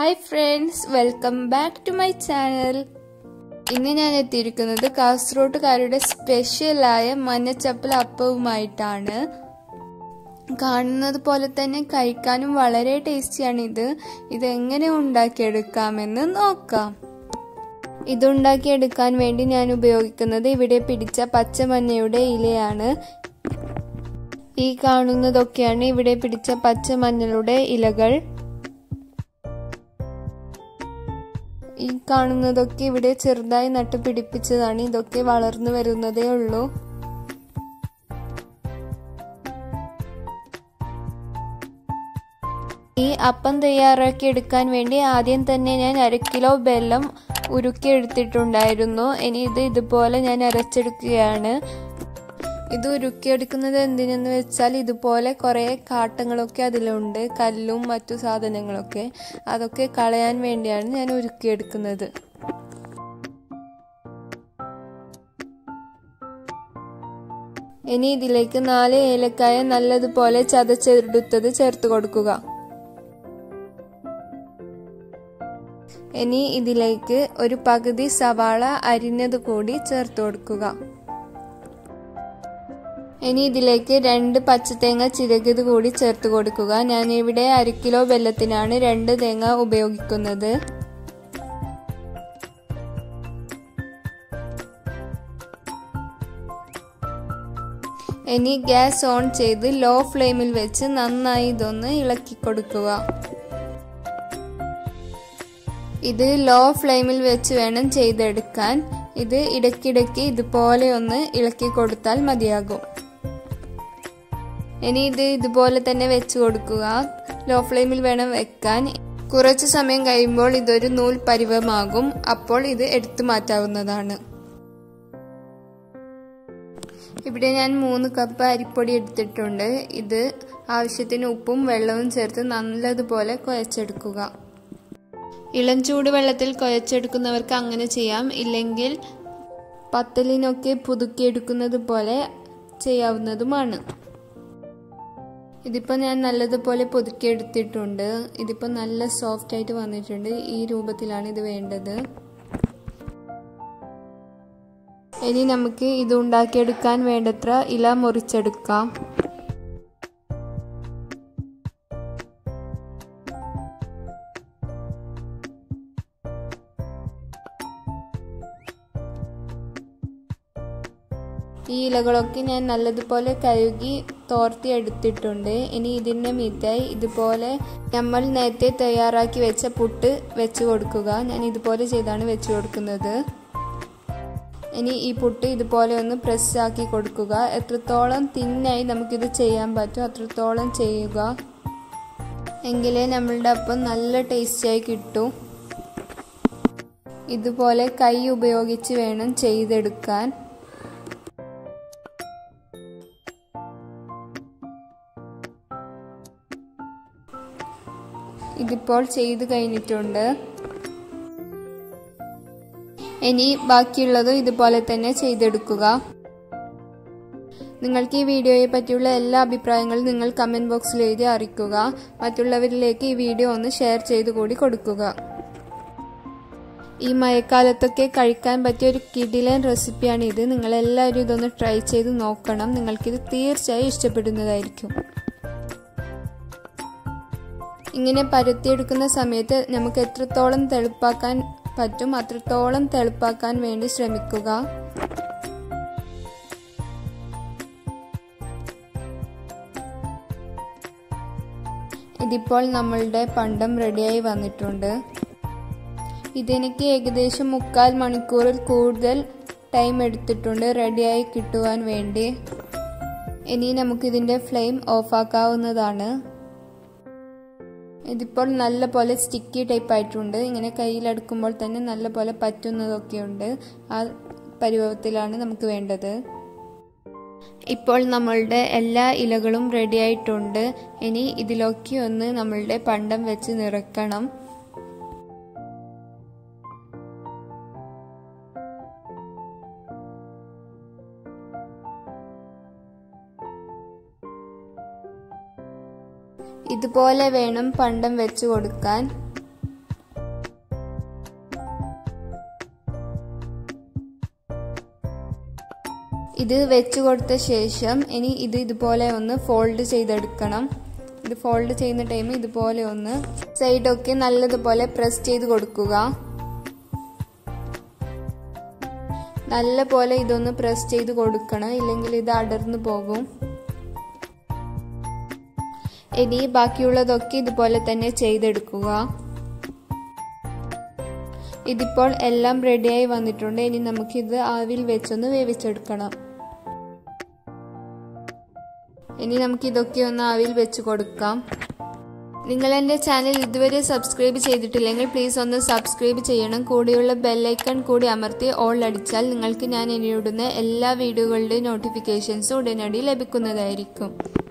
hi friends welcome back to my channel ഇന്ന് ഞാൻ എത്തിയിരിക്കുന്നത് കാസർഗോട്ടുകാരുടെ സ്പെഷ്യലായ മഞ്ഞച്ചപ്പൽ അപ്പവുമായിട്ടാണ് കാണുന്നത് പോലെ തന്നെ കഴിക്കാനും വളരെ ടേസ്റ്റിയാണ് ഇത് ഇതെങ്ങനെ ഉണ്ടാക്കിയെടുക്കാമെന്ന് നോക്കാം ഇതുണ്ടാക്കിയെടുക്കാൻ വേണ്ടി ഞാൻ ഉപയോഗിക്കുന്നത് ഇവിടെ പിടിച്ച പച്ചമഞ്ഞയുടെ ഇലയാണ് ഈ കാണുന്നതൊക്കെയാണ് ഇവിടെ പിടിച്ച പച്ചമഞ്ഞളുടെ ഇലകൾ ഈ കാണുന്നതൊക്കെ ഇവിടെ ചെറുതായി നട്ടു പിടിപ്പിച്ചതാണ് ഇതൊക്കെ വളർന്നു വരുന്നതേ ഉള്ളൂ ഈ അപ്പം തയ്യാറാക്കി എടുക്കാൻ വേണ്ടി ആദ്യം തന്നെ ഞാൻ അര കിലോ വെല്ലം ഉരുക്കി എടുത്തിട്ടുണ്ടായിരുന്നു ഇനി ഇത് ഇതുപോലെ ഞാൻ അരച്ചെടുക്കുകയാണ് ഇത് ഉരുക്കിയെടുക്കുന്നത് എന്തിനെന്ന് വെച്ചാൽ ഇതുപോലെ കുറേ കാട്ടങ്ങളൊക്കെ അതിലുണ്ട് കല്ലും മറ്റു സാധനങ്ങളൊക്കെ അതൊക്കെ കളയാൻ വേണ്ടിയാണ് ഞാൻ ഉരുക്കിയെടുക്കുന്നത് ഇനി ഇതിലേക്ക് നാല് ഏലക്കായ നല്ലതുപോലെ ചതച്ചെടുത്തത് ചേർത്ത് കൊടുക്കുക ഇനി ഇതിലേക്ക് ഒരു പകുതി സവാള അരിഞ്ഞത് കൂടി ചേർത്ത് കൊടുക്കുക ഇനി ഇതിലേക്ക് രണ്ട് പച്ചത്തേങ്ങ ചിരകിയത് കൂടി ചേർത്ത് കൊടുക്കുക ഞാൻ ഇവിടെ അര കിലോ വെല്ലത്തിനാണ് രണ്ട് തേങ്ങ ഉപയോഗിക്കുന്നത് ഇനി ഗ്യാസ് ഓൺ ചെയ്ത് ലോ ഫ്ലെയിമിൽ വെച്ച് നന്നായി ഇതൊന്ന് ഇളക്കി കൊടുക്കുക ഇത് ലോ ഫ്ലെയിമിൽ വെച്ച് വേണം ചെയ്തെടുക്കാൻ ഇത് ഇടയ്ക്കിടയ്ക്ക് ഇതുപോലെ ഒന്ന് ഇളക്കി കൊടുത്താൽ മതിയാകും ഇനി ഇത് ഇതുപോലെ തന്നെ വെച്ച് കൊടുക്കുക ലോ ഫ്ലെയിമിൽ വേണം വെക്കാൻ കുറച്ച് സമയം കഴിയുമ്പോൾ ഇതൊരു നൂൽ പരിവമാകും അപ്പോൾ ഇത് എടുത്തു മാറ്റാവുന്നതാണ് ഇവിടെ ഞാൻ മൂന്ന് കപ്പ് അരിപ്പൊടി എടുത്തിട്ടുണ്ട് ഇത് ആവശ്യത്തിന് ഉപ്പും വെള്ളവും ചേർത്ത് നല്ലതുപോലെ കുഴച്ചെടുക്കുക ഇളം ചൂട് വെള്ളത്തിൽ കുഴച്ചെടുക്കുന്നവർക്ക് അങ്ങനെ ചെയ്യാം ഇല്ലെങ്കിൽ പത്തലിനൊക്കെ പുതുക്കിയെടുക്കുന്നത് പോലെ ചെയ്യാവുന്നതുമാണ് ഇതിപ്പോൾ ഞാൻ നല്ലതുപോലെ പുതുക്കിയെടുത്തിട്ടുണ്ട് ഇതിപ്പോൾ നല്ല സോഫ്റ്റ് ആയിട്ട് വന്നിട്ടുണ്ട് ഈ രൂപത്തിലാണ് ഇത് വേണ്ടത് ഇനി നമുക്ക് ഇത് ഉണ്ടാക്കിയെടുക്കാൻ വേണ്ടത്ര ഇല മുറിച്ചെടുക്കാം ഈ ഇലകളൊക്കെ ഞാൻ നല്ലതുപോലെ കഴുകി തോർത്തി എടുത്തിട്ടുണ്ട് ഇനി ഇതിൻ്റെ മീത്തായി ഇതുപോലെ നമ്മൾ നേരത്തെ തയ്യാറാക്കി വെച്ച പുട്ട് വെച്ച് കൊടുക്കുക ഞാൻ ഇതുപോലെ ചെയ്താണ് വെച്ച് കൊടുക്കുന്നത് ഇനി ഈ പുട്ട് ഇതുപോലെ ഒന്ന് പ്രസ് ആക്കി കൊടുക്കുക എത്രത്തോളം തിന്നായി നമുക്കിത് ചെയ്യാൻ പറ്റും അത്രത്തോളം ചെയ്യുക എങ്കിലേ നമ്മളുടെ അപ്പം നല്ല ടേസ്റ്റിയായി കിട്ടും ഇതുപോലെ കൈ ഉപയോഗിച്ച് വേണം ചെയ്തെടുക്കാൻ ഇതിപ്പോൾ ചെയ്തു കഴിഞ്ഞിട്ടുണ്ട് ഇനി ബാക്കിയുള്ളതും ഇതുപോലെ തന്നെ ചെയ്തെടുക്കുക നിങ്ങൾക്ക് ഈ വീഡിയോയെ പറ്റിയുള്ള എല്ലാ അഭിപ്രായങ്ങളും നിങ്ങൾ കമൻറ്റ് ബോക്സിൽ എഴുതി അറിയിക്കുക മറ്റുള്ളവരിലേക്ക് ഈ വീഡിയോ ഒന്ന് ഷെയർ ചെയ്തു കൂടി കൊടുക്കുക ഈ മഴക്കാലത്തൊക്കെ കഴിക്കാൻ പറ്റിയ ഒരു കിടിലൻ റെസിപ്പിയാണ് ഇത് നിങ്ങളെല്ലാവരും ഇതൊന്ന് ട്രൈ ചെയ്ത് നോക്കണം നിങ്ങൾക്കിത് തീർച്ചയായും ഇഷ്ടപ്പെടുന്നതായിരിക്കും ഇങ്ങനെ പരത്തിയെടുക്കുന്ന സമയത്ത് നമുക്ക് എത്രത്തോളം തെളുപ്പാക്കാൻ പറ്റും അത്രത്തോളം തെളുപ്പാക്കാൻ വേണ്ടി ശ്രമിക്കുക ഇതിപ്പോൾ നമ്മളുടെ പണ്ടം റെഡിയായി വന്നിട്ടുണ്ട് ഇതെനിക്ക് ഏകദേശം മുക്കാൽ മണിക്കൂറിൽ കൂടുതൽ ടൈം എടുത്തിട്ടുണ്ട് റെഡിയായി കിട്ടുവാൻ വേണ്ടി ഇനി നമുക്കിതിൻ്റെ ഫ്ലെയിം ഓഫാക്കാവുന്നതാണ് ഇതിപ്പോൾ നല്ല പോലെ സ്റ്റിക്കി ടൈപ്പ് ആയിട്ടുണ്ട് ഇങ്ങനെ കയ്യിലെടുക്കുമ്പോൾ തന്നെ നല്ല പോലെ പറ്റുന്നതൊക്കെയുണ്ട് ആ പരിഭവത്തിലാണ് നമുക്ക് വേണ്ടത് ഇപ്പോൾ നമ്മളുടെ എല്ലാ ഇലകളും റെഡി ആയിട്ടുണ്ട് ഇനി ഇതിലൊക്കെ ഒന്ന് നമ്മളുടെ പണ്ടം വെച്ച് നിറക്കണം ഇതുപോലെ വേണം പണ്ടം വെച്ച് കൊടുക്കാൻ ഇത് വെച്ച് കൊടുത്ത ശേഷം ഇനി ഇത് ഇതുപോലെ ഒന്ന് ഫോൾഡ് ചെയ്തെടുക്കണം ഇത് ഫോൾഡ് ചെയ്യുന്ന ടൈം ഇതുപോലെ ഒന്ന് സൈഡൊക്കെ നല്ലതുപോലെ പ്രസ് ചെയ്ത് കൊടുക്കുക നല്ല പോലെ ഇതൊന്ന് പ്രസ് ചെയ്ത് കൊടുക്കണം ഇല്ലെങ്കിൽ ഇത് അടർന്നു പോകും ഇനി ബാക്കിയുള്ളതൊക്കെ ഇതുപോലെ തന്നെ ചെയ്തെടുക്കുക ഇതിപ്പോൾ എല്ലാം റെഡിയായി വന്നിട്ടുണ്ട് ഇനി നമുക്കിത് ആവിൽ വെച്ചൊന്ന് വേവിച്ചെടുക്കണം ഇനി നമുക്ക് ഇതൊക്കെ ഒന്ന് ആവിൽ വെച്ച് കൊടുക്കാം നിങ്ങൾ എൻ്റെ ചാനൽ ഇതുവരെ സബ്സ്ക്രൈബ് ചെയ്തിട്ടില്ലെങ്കിൽ പ്ലീസ് ഒന്ന് സബ്സ്ക്രൈബ് ചെയ്യണം കൂടെയുള്ള ബെല്ലൈക്കൺ കൂടി അമർത്തി ഓൾ അടിച്ചാൽ നിങ്ങൾക്ക് ഞാൻ ഇനിയിടുന്ന എല്ലാ വീഡിയോകളുടെയും നോട്ടിഫിക്കേഷൻസ് ഉടനടി ലഭിക്കുന്നതായിരിക്കും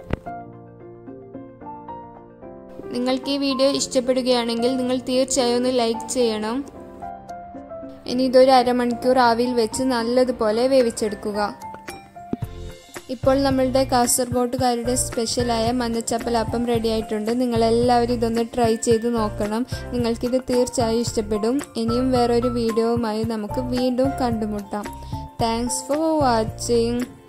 നിങ്ങൾക്ക് ഈ വീഡിയോ ഇഷ്ടപ്പെടുകയാണെങ്കിൽ നിങ്ങൾ തീർച്ചയായും ഒന്ന് ലൈക്ക് ചെയ്യണം ഇനി ഇതൊരു അരമണിക്കൂർ ആവിയിൽ വെച്ച് നല്ലതുപോലെ വേവിച്ചെടുക്കുക ഇപ്പോൾ നമ്മളുടെ കാസർഗോട്ടുകാരുടെ സ്പെഷ്യലായ മഞ്ഞച്ചപ്പലാപ്പം റെഡി ആയിട്ടുണ്ട് നിങ്ങളെല്ലാവരും ഇതൊന്ന് ട്രൈ ചെയ്ത് നോക്കണം നിങ്ങൾക്കിത് തീർച്ചയായും ഇഷ്ടപ്പെടും ഇനിയും വേറൊരു വീഡിയോവുമായി നമുക്ക് വീണ്ടും കണ്ടുമുട്ടാം താങ്ക്സ് ഫോർ വാച്ചിങ്